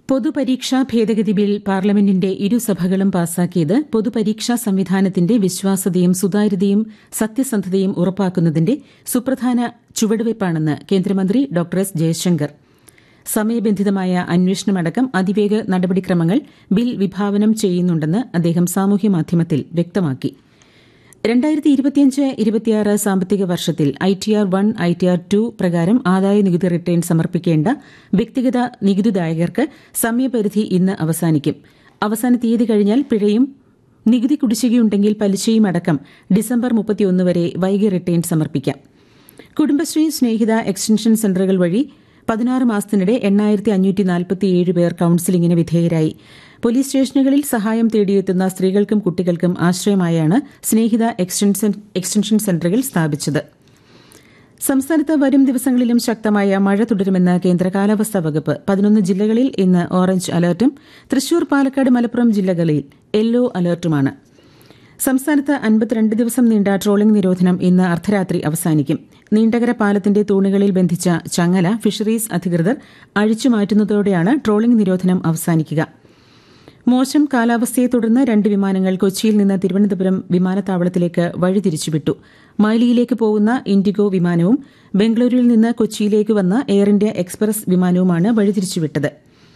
പൊതുപരീക്ഷാ ഭേദഗതി ബിൽ പാർലമെന്റിന്റെ ഇരുസഭകളും പാസാക്കിയത് പൊതുപരീക്ഷാ സംവിധാനത്തിന്റെ വിശ്വാസ്യതയും സുതാര്യതയും സത്യസന്ധതയും ഉറപ്പാക്കുന്നതിന്റെ സുപ്രധാന ചുവടുവയ്പ്പാണെന്ന് കേന്ദ്രമന്ത്രി ഡോക്ടർ എസ് ജയശങ്കർ സമയബന്ധിതമായ അന്വേഷണമടക്കം അതിവേഗ നടപടിക്രമങ്ങൾ ബിൽ വിഭാവനം ചെയ്യുന്നുണ്ടെന്ന് അദ്ദേഹം സാമൂഹ്യമാധ്യമത്തിൽ വ്യക്തമാക്കി രണ്ടായിരത്തി ഇരുപത്തിയഞ്ച് ഇരുപത്തിയാറ് സാമ്പത്തിക വർഷത്തിൽ I T R one I T R two പ്രകാരം ആദായ നികുതി റിട്ടേൺ സമർപ്പിക്കേണ്ട വ്യക്തിഗത നികുതിദായകർക്ക് സമയപരിധി ഇന്ന് അവസാനിക്കും അവസാന തീയതി കഴിഞ്ഞാൽ പിഴയും നികുതി കുടിശ്ശികയുണ്ടെങ്കിൽ പലിശയും അടക്കം ഡിസംബർ മുപ്പത്തിയൊന്ന് വരെ വൈകി റിട്ടേൺ സമർപ്പിക്കാം കുടുംബശ്രീ സ്നേഹിത എക്സ്റ്റൻഷൻ സെന്ററുകൾ വഴി പതിനാറ് മാസത്തിനിടെ എണ്ണായിരത്തി അഞ്ഞൂറ്റി നാൽപ്പത്തിയേഴ് പേർ കൌൺസിലിംഗിന് വിധേയരായി പോലീസ് സ്റ്റേഷനുകളിൽ സഹായം തേടിയെത്തുന്ന സ്ത്രീകൾക്കും കുട്ടികൾക്കും ആശ്രയമായാണ് സ്നേഹിത എക്സ്റ്റൻഷൻ സെന്ററുകൾ സ്ഥാപിച്ചത് സംസ്ഥാനത്ത് വരും ദിവസങ്ങളിലും ശക്തമായ മഴ തുടരുമെന്ന് കേന്ദ്ര കാലാവസ്ഥാ വകുപ്പ് പതിനൊന്ന് ജില്ലകളിൽ ഇന്ന് ഓറഞ്ച് അലർട്ടും തൃശൂർ പാലക്കാട് മലപ്പുറം ജില്ലകളിൽ യെല്ലോ അലർട്ടുമാണ് സംസ്ഥാനത്ത് അൻപത്തിരണ്ട് ദിവസം നീണ്ട ട്രോളിംഗ് നിരോധനം ഇന്ന് അർദ്ധരാത്രി അവസാനിക്കും നീണ്ടകര പാലത്തിന്റെ തൂണുകളിൽ ബന്ധിച്ച ചങ്ങല ഫിഷറീസ് അധികൃതർ അഴിച്ചുമാറ്റുന്നതോടെയാണ് ട്രോളിംഗ് നിരോധനം അവസാനിക്കുക മോശം കാലാവസ്ഥയെ തുടർന്ന് രണ്ട് വിമാനങ്ങൾ കൊച്ചിയിൽ നിന്ന് തിരുവനന്തപുരം വിമാനത്താവളത്തിലേക്ക് വഴിതിരിച്ചുവിട്ടു മൈലിയിലേക്ക് പോകുന്ന ഇൻഡിഗോ വിമാനവും ബംഗളൂരുവിൽ നിന്ന് കൊച്ചിയിലേക്ക് വന്ന എയർ ഇന്ത്യ എക്സ്പ്രസ് വിമാനവുമാണ് വഴിതിരിച്ചുവിട്ടത്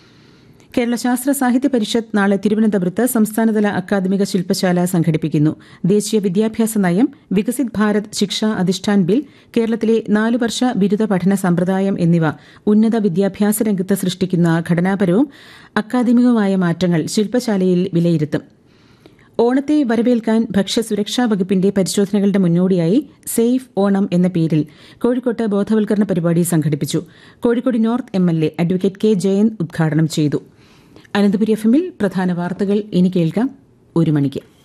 കേരള ശാസ്ത്ര സാഹിത്യ പരിഷത്ത് നാളെ തിരുവനന്തപുരത്ത് സംസ്ഥാനതല അക്കാദമിക ശില്പശാല സംഘടിപ്പിക്കുന്നു ദേശീയ വിദ്യാഭ്യാസ നയം വികസിത് ഭാരത് ശിക്ഷാ അധിഷ്ഠാൻ ബിൽ കേരളത്തിലെ നാലു വർഷ ബിരുദ പഠന സമ്പ്രദായം എന്നിവ ഉന്നത വിദ്യാഭ്യാസ രംഗത്ത് സൃഷ്ടിക്കുന്ന ഘടനാപരവും അക്കാദമികവുമായ മാറ്റങ്ങൾ ശില്പശാലയിൽ വിലയിരുത്തും ഓണത്തെ വരവേൽക്കാൻ ഭക്ഷ്യസുരക്ഷാ വകുപ്പിന്റെ പരിശോധനകളുടെ മുന്നോടിയായി സേഫ് ഓണം എന്ന പേരിൽ കോഴിക്കോട്ട് ബോധവൽക്കരണ പരിപാടി സംഘടിപ്പിച്ചു Kozhikode north M L A advocate K Jayan ഉദ്ഘാടനം ചെയ്തു അനന്തപുരി എഫ് എമ്മിൽ പ്രധാന വാർത്തകൾ ഇനി കേൾക്കാം ഒരു മണിക്ക്